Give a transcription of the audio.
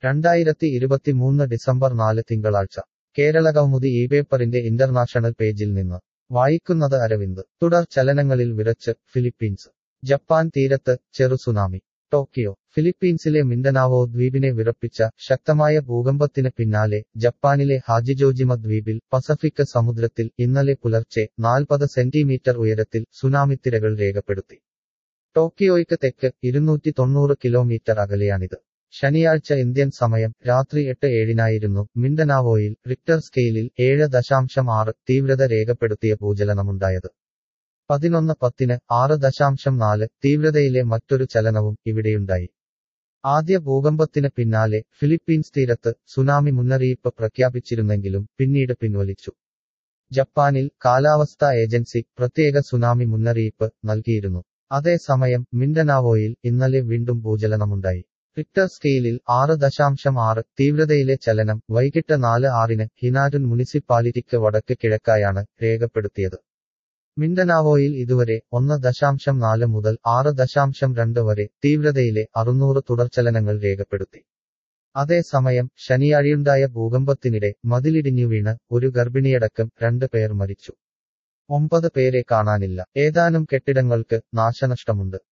രണ്ടായിരത്തി ഇരുപത്തിമൂന്ന് ഡിസംബർ നാല് തിങ്കളാഴ്ച കേരള കൗമുദി ഈ പേപ്പറിന്റെ ഇന്റർനാഷണൽ പേജിൽ നിന്ന് വായിക്കുന്നത് അരവിന്ദ് തുടർ ചലനങ്ങളിൽ വിറച്ച് ഫിലിപ്പീൻസ് ജപ്പാൻ തീരത്ത് ചെറു സുനാമി ടോക്കിയോ ഫിലിപ്പീൻസിലെ മിൻഡനാവോ ദ്വീപിനെ വിറപ്പിച്ച ശക്തമായ ഭൂകമ്പത്തിന് പിന്നാലെ ജപ്പാനിലെ ഹാജിജോജിമ ദ്വീപിൽ പസഫിക് സമുദ്രത്തിൽ ഇന്നലെ പുലർച്ചെ നാൽപ്പത് സെന്റിമീറ്റർ ഉയരത്തിൽ സുനാമിത്തിരകൾ രേഖപ്പെടുത്തി ടോക്കിയോയ്ക്ക് തെക്ക് ഇരുന്നൂറ്റി തൊണ്ണൂറ് കിലോമീറ്റർ അകലെയാണിത് ശനിയാഴ്ച ഇന്ത്യൻ സമയം രാത്രി എട്ട് ഏഴിനായിരുന്നു മിൻഡനാവോയിൽ റിക്ടർ സ്കെയിലിൽ ഏഴ് ദശാംശം ആറ് തീവ്രത രേഖപ്പെടുത്തിയ ഭൂചലനമുണ്ടായത് പതിനൊന്ന് പത്തിന് ആറ് ദശാംശം നാല് തീവ്രതയിലെ മറ്റൊരു ചലനവും ഇവിടെയുണ്ടായി ആദ്യ ഭൂകമ്പത്തിന് പിന്നാലെ ഫിലിപ്പീൻസ് തീരത്ത് സുനാമി മുന്നറിയിപ്പ് പ്രഖ്യാപിച്ചിരുന്നെങ്കിലും പിന്നീട് പിൻവലിച്ചു ജപ്പാനിൽ കാലാവസ്ഥാ ഏജൻസി പ്രത്യേക സുനാമി മുന്നറിയിപ്പ് നൽകിയിരുന്നു അതേസമയം മിൻഡനാവോയിൽ ഇന്നലെ വീണ്ടും ഭൂചലനമുണ്ടായി റിക്ടർ സ്കെയിലിൽ ആറ് ദശാംശം ആറ് തീവ്രതയിലെ ചലനം വൈകിട്ട് നാല് ആറിന് ഹിനാരുൻ മുനിസിപ്പാലിറ്റിക്ക് വടക്ക് കിഴക്കായാണ് രേഖപ്പെടുത്തിയത് മിൻഡനാവോയിൽ ഇതുവരെ ഒന്ന് ദശാംശം നാല് മുതൽ ആറ് ദശാംശം രണ്ട് വരെ തീവ്രതയിലെ അറുന്നൂറ് തുടർചലനങ്ങൾ രേഖപ്പെടുത്തി അതേസമയം ശനിയാഴിയുണ്ടായ ഭൂകമ്പത്തിനിടെ മതിലിടിഞ്ഞു വീണ് ഒരു ഗർഭിണിയടക്കം രണ്ട് പേർ മരിച്ചു ഒമ്പത് പേരെ കാണാനില്ല ഏതാനും കെട്ടിടങ്ങൾക്ക് നാശനഷ്ടമുണ്ട്